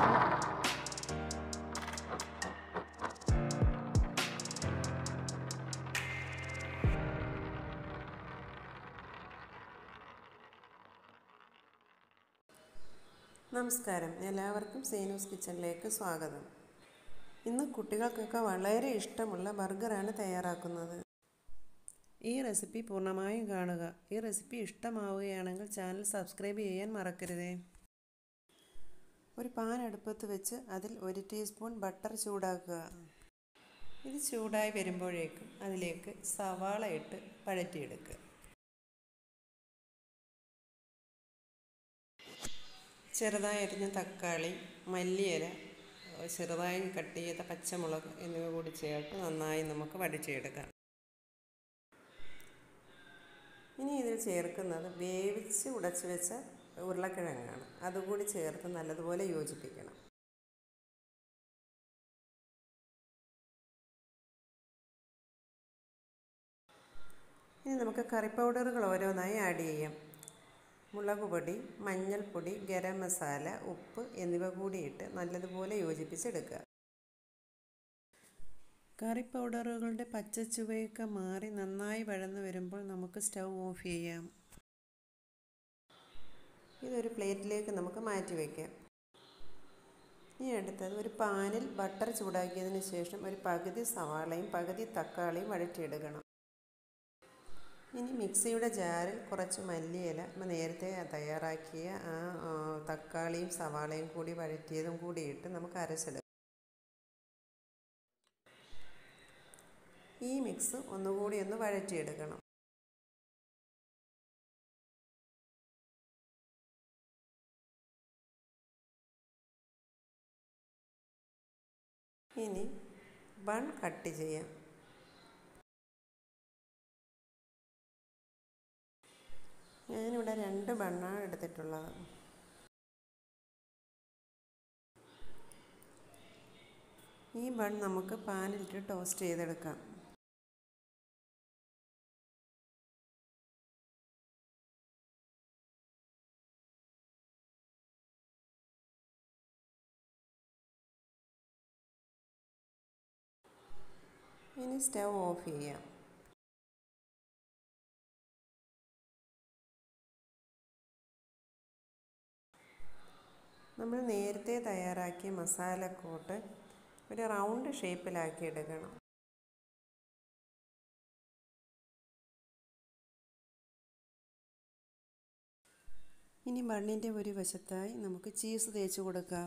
നമസ്കാരം എല്ലാവർക്കും സേനൂസ് കിച്ചണിലേക്ക് സ്വാഗതം ഇന്ന് കുട്ടികൾക്കൊക്കെ വളരെ ഇഷ്ടമുള്ള ബർഗറാണ് തയ്യാറാക്കുന്നത് ഈ റെസിപ്പി പൂർണ്ണമായും കാണുക ഈ റെസിപ്പി ഇഷ്ടമാവുകയാണെങ്കിൽ ചാനൽ സബ്സ്ക്രൈബ് ചെയ്യാൻ മറക്കരുതേ ഒരു പാൻ അടുപ്പത്ത് വെച്ച് അതിൽ ഒരു ടീസ്പൂൺ ബട്ടർ ചൂടാക്കുക ഇത് ചൂടായി വരുമ്പോഴേക്കും അതിലേക്ക് സവാള ഇട്ട് വഴറ്റിയെടുക്കുക ചെറുതായി അരിഞ്ഞ തക്കാളി മല്ലിയില ചെറുതായി കട്ട് ചെയ്ത പച്ചമുളക് എന്നിവ കൂടി ചേർത്ത് നന്നായി നമുക്ക് വടിച്ചെടുക്കാം ഇനി ഇതിൽ ചേർക്കുന്നത് വേവിച്ച് ഉടച്ചു വെച്ച ഉരുളക്കിഴങ്ങാണ് അതുകൂടി ചേർത്ത് നല്ലതുപോലെ യോജിപ്പിക്കണം ഇനി നമുക്ക് കറി പൗഡറുകൾ ഓരോന്നായി ആഡ് ചെയ്യാം മുളക് പൊടി മഞ്ഞൾപ്പൊടി ഗരം മസാല ഉപ്പ് എന്നിവ കൂടിയിട്ട് നല്ലതുപോലെ യോജിപ്പിച്ചെടുക്കുക കറി പൗഡറുകളുടെ പച്ചച്ചുവയൊക്കെ മാറി നന്നായി വഴന്നു വരുമ്പോൾ നമുക്ക് സ്റ്റൗ ഓഫ് ചെയ്യാം ഇതൊരു പ്ലേറ്റിലേക്ക് നമുക്ക് മാറ്റി വയ്ക്കാം ഇനി അടുത്തത് ഒരു പാനിൽ ബട്ടർ ചൂടാക്കിയതിന് ശേഷം ഒരു പകുതി സവാളയും പകുതി തക്കാളിയും വഴറ്റിയെടുക്കണം ഇനി മിക്സിയുടെ ജാറിൽ കുറച്ച് മല്ലിയില നമ്മൾ നേരത്തെ തയ്യാറാക്കിയ ആ തക്കാളിയും സവാളയും കൂടി വഴറ്റിയതും കൂടി ഇട്ട് നമുക്ക് അരച്ചെടുക്കാം ഈ മിക്സ് ഒന്നുകൂടി ഒന്ന് വഴറ്റിയെടുക്കണം ഇനി ബൺ കട്ട് ചെയ്യാം ഞാനിവിടെ രണ്ട് ബണ്ണാണ് എടുത്തിട്ടുള്ളത് ഈ ബൺ നമുക്ക് പാനിലിട്ട് ടോസ്റ്റ് ചെയ്തെടുക്കാം ഇനി സ്റ്റൗ ഓഫ് ചെയ്യാം നമ്മൾ നേരത്തെ തയ്യാറാക്കിയ മസാലക്കൂട്ട് ഒരു റൗണ്ട് ഷേപ്പിലാക്കി എടുക്കണം ഇനി ബണ്ണിൻ്റെ ഒരു വശത്തായി നമുക്ക് ചീസ് തേച്ച് കൊടുക്കാം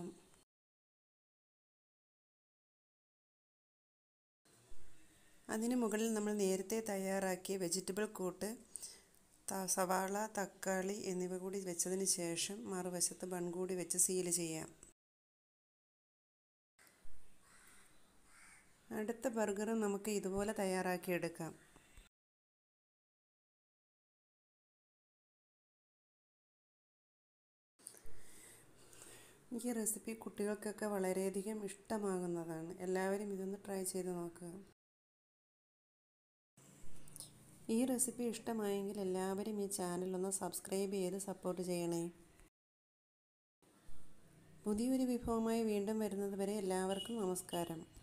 അതിന് മുകളിൽ നമ്മൾ നേരത്തെ തയ്യാറാക്കിയ വെജിറ്റബിൾ കൂട്ട് സവാള തക്കാളി എന്നിവ കൂടി വെച്ചതിന് ശേഷം മറുവശത്ത് ബൺ കൂടി വെച്ച് സീൽ ചെയ്യാം അടുത്ത ബർഗറും നമുക്ക് ഇതുപോലെ തയ്യാറാക്കിയെടുക്കാം ഈ റെസിപ്പി കുട്ടികൾക്കൊക്കെ വളരെയധികം ഇഷ്ടമാകുന്നതാണ് എല്ലാവരും ഇതൊന്ന് ട്രൈ ചെയ്ത് നോക്കുക ഈ റെസിപ്പി ഇഷ്ടമായെങ്കിൽ എല്ലാവരും ഈ ചാനൽ ഒന്ന് സബ്സ്ക്രൈബ് ചെയ്ത് സപ്പോർട്ട് ചെയ്യണേ പുതിയൊരു വിഭവമായി വീണ്ടും വരുന്നത് വരെ എല്ലാവർക്കും നമസ്കാരം